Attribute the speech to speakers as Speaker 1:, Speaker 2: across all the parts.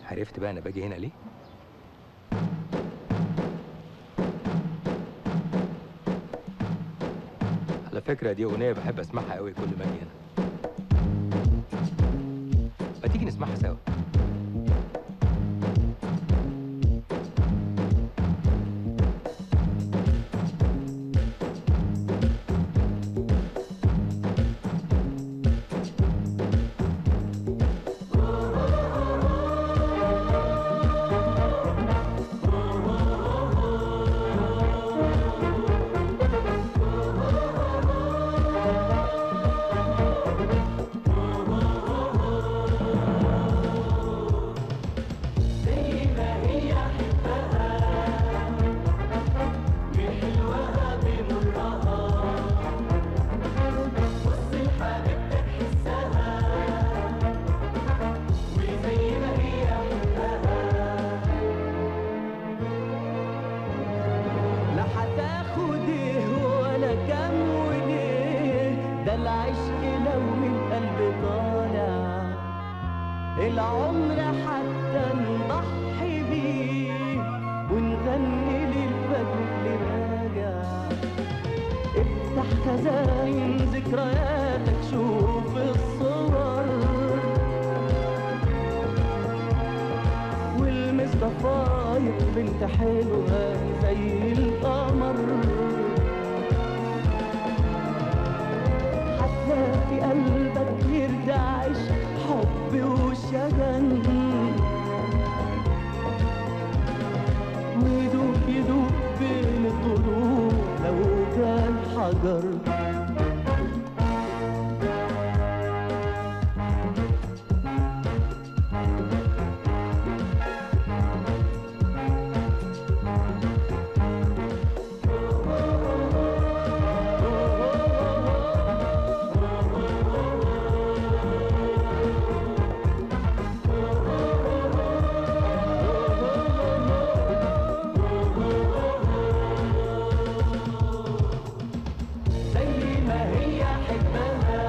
Speaker 1: عرفت بقى انا باجي هنا ليه على فكره دي اغنيه بحب اسمعها قوي كل ما اجي هنا ما تيجي نسمعها سوا
Speaker 2: لا هتاخد ايه ولا كام وليه ده العشق لو من قلب طالع العمر حتى نضحي بيه ونغني للفجر اللي راجع افتح خزاين ذكرياتك شوف الصور والمصطفايق بنت حلوة زي القمر هتلاقي قلبك يرتعش حب وشجن ويدوب يدوب بين الضلوع لو كان حجر زي ما هي حبها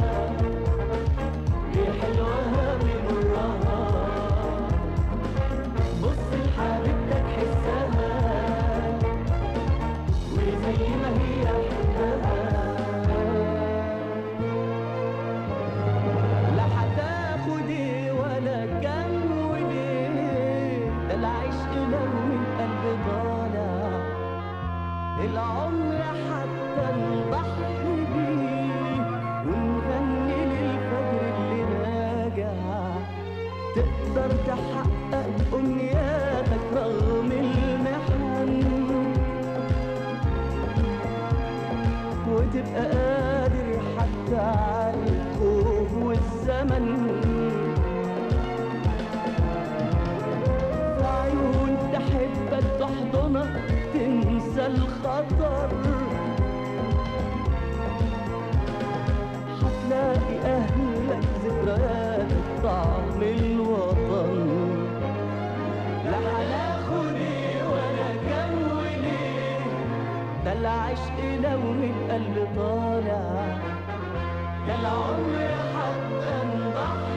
Speaker 2: بحلوها بمرها بص لحبيبتك حسها وزي ما هي حبها لا هتاخد ايه ولا كم وليه ده العشق لو من قلب ضالع العمر حتى نضحي بيه ونغني للفجر اللي راجع تقدر تحقق أمنياتك رغم المحن وتبقى قادر حتى على الخوف والزمن في عيون تحبك تحضنك تنسى الخطر هتلاقي أهلك ذكرياتك طعم الوطن لا هناخد ايه ولا كم وليه ده العشق لو من قلب طالع ده العمر حتى نضحي